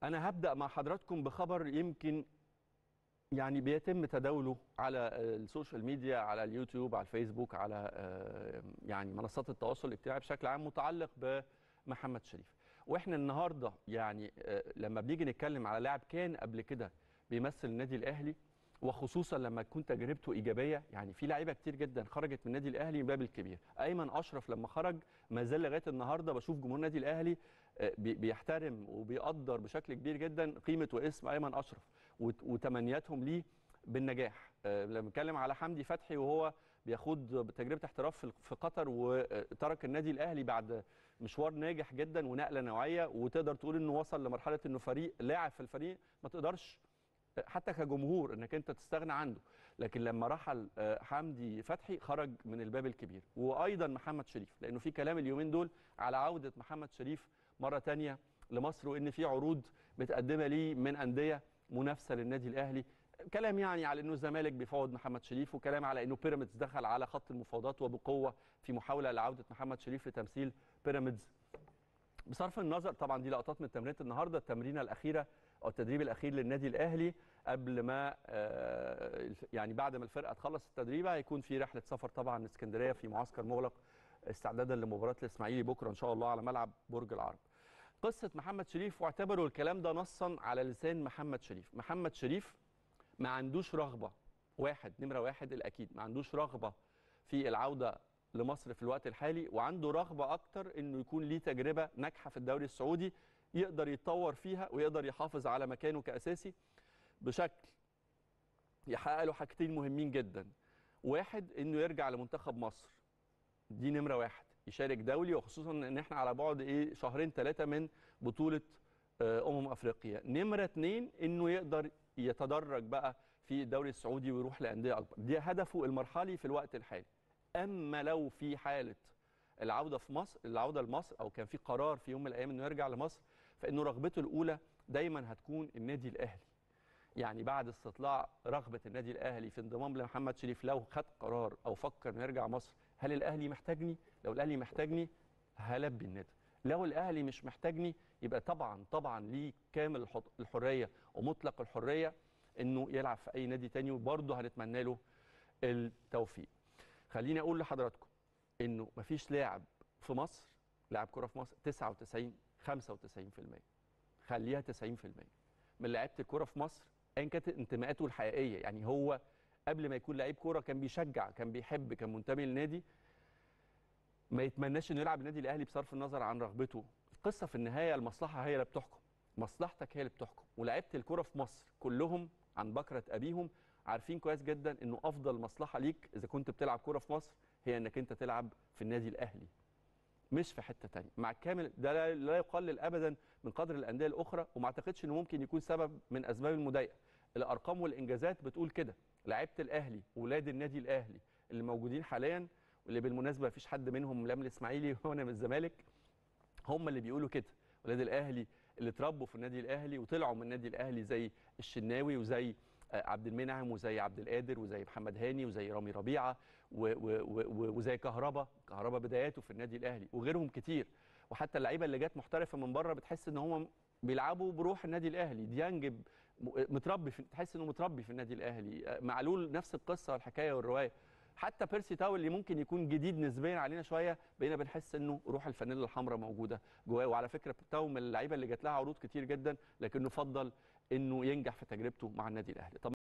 انا هبدا مع حضراتكم بخبر يمكن يعني بيتم تداوله على السوشيال ميديا على اليوتيوب على الفيسبوك على آه، يعني منصات التواصل الاجتماعي بشكل عام متعلق بمحمد شريف واحنا النهارده يعني آه، لما بنيجي نتكلم على لاعب كان قبل كده بيمثل النادي الاهلي وخصوصا لما تكون تجربته ايجابيه يعني في لعيبه كتير جدا خرجت من النادي الاهلي من باب الكبير ايمن اشرف لما خرج ما زال لغايه النهارده بشوف جمهور النادي الاهلي آه، بي- بيحترم وبيقدر بشكل كبير جدا قيمه واسم ايمن اشرف وت- وتمنياتهم ليه بالنجاح آه، لما بنتكلم على حمدي فتحي وهو بيخوض تجربه احتراف في- في قطر وترك النادي الاهلي بعد مشوار ناجح جدا ونقله نوعيه وتقدر تقول انه وصل لمرحله انه فريق لاعب في الفريق ما تقدرش حتى كجمهور انك انت تستغنى عنه لكن لما رحل آه، حمدي فتحي خرج من الباب الكبير وايضا محمد شريف لانه في كلام اليومين دول على عوده محمد شريف مره تانية لمصر وان في عروض متقدمه ليه من انديه منافسه للنادي الاهلي كلام يعني على انه الزمالك بيفاوض محمد شريف وكلام على انه بيراميدز دخل على خط المفاوضات وبقوه في محاوله لعوده محمد شريف لتمثيل بيراميدز بصرف النظر طبعا دي لقطات من تمرينه النهارده التمرينه الاخيره او التدريب الاخير للنادي الاهلي قبل ما آه، يعني بعد ما الفرقه تخلص التدريب هيكون في رحله سفر طبعا اسكندريه في معسكر مغلق استعدادا لمباراه الاسماعيلي بكره ان شاء الله على ملعب برج العرب. قصه محمد شريف واعتبروا الكلام ده نصا على لسان محمد شريف، محمد شريف ما عندوش رغبه واحد نمره واحد الاكيد ما عندوش رغبه في العوده لمصر في الوقت الحالي وعنده رغبه اكتر انه يكون ليه تجربه ناجحه في الدوري السعودي يقدر يتطور فيها ويقدر يحافظ على مكانه كاساسي بشكل يحقق له حاجتين مهمين جدا واحد انه يرجع لمنتخب مصر دي نمره واحد يشارك دولي وخصوصا ان احنا على بعد ايه شهرين ثلاثه من بطوله آه، امم افريقيا نمره اتنين انه يقدر يتدرج بقى في الدوري السعودي ويروح لانديه اكبر دي هدفه المرحلي في الوقت الحالي اما لو في حاله العوده في مصر العوده لمصر او كان في قرار في يوم من الايام انه يرجع لمصر فانه رغبته الاولى دايما هتكون النادي الاهلي يعني بعد استطلاع رغبه النادي الاهلي في انضمام لمحمد شريف لو خد قرار او فكر انه يرجع مصر هل الاهلي محتاجني لو الاهلي محتاجني هلبي الندى لو الاهلي مش محتاجني يبقى طبعا طبعا ليه كامل الحط- الحريه ومطلق الحريه انه يلعب في اي نادي تاني وبرضه هنتمنى له التوفيق خليني اقول لحضراتكم انه مفيش لاعب في مصر لاعب كره في مصر 99 95% خليها 90% من لعيبه الكوره في مصر ايا كانت انتماءاته الحقيقيه يعني هو قبل ما يكون لعيب كوره كان بيشجع كان بيحب كان منتمي للنادي ما يتمناش انه يلعب النادي الاهلي بصرف النظر عن رغبته القصه في النهايه المصلحه هي اللي بتحكم مصلحتك هي اللي بتحكم ولاعيبه الكوره في مصر كلهم عن بكره ابيهم عارفين كويس جدا انه افضل مصلحه ليك اذا كنت بتلعب كوره في مصر هي انك انت تلعب في النادي الاهلي مش في حته تانية مع كامل ده لا- لا يقلل ابدا من قدر الانديه الاخرى وما اعتقدش انه ممكن يكون سبب من اسباب المضايقه الارقام والانجازات بتقول كده لعيبه الاهلي ولاد النادي الاهلي اللي موجودين حاليا واللي بالمناسبه مفيش حد منهم لا من الاسماعيلي ولا من الزمالك هم اللي بيقولوا كده ولاد الاهلي اللي اتربوا في النادي الاهلي وطلعوا من النادي الاهلي زي الشناوي وزي آه، عبد المنعم وزي عبد القادر وزي محمد هاني وزي رامي ربيعه و و و وزي كهربا كهربا بداياته في النادي الاهلي وغيرهم كتير وحتى اللعيبه اللي جت محترفه من بره بتحس ان هم بيلعبوا بروح النادي الاهلي ديانج ب- م- متربي في تحس انه متربي في النادي الاهلي آه، معلول نفس القصه والحكايه والروايه حتى بيرسي تاو اللي ممكن يكون جديد نسبيا علينا شويه بقينا بنحس انه روح الفانيلا الحمراء موجوده جواه وعلى فكره تاو من اللعيبه اللي جات لها عروض كتير جدا لكنه فضل انه ينجح في تجربته مع النادي الاهلي طب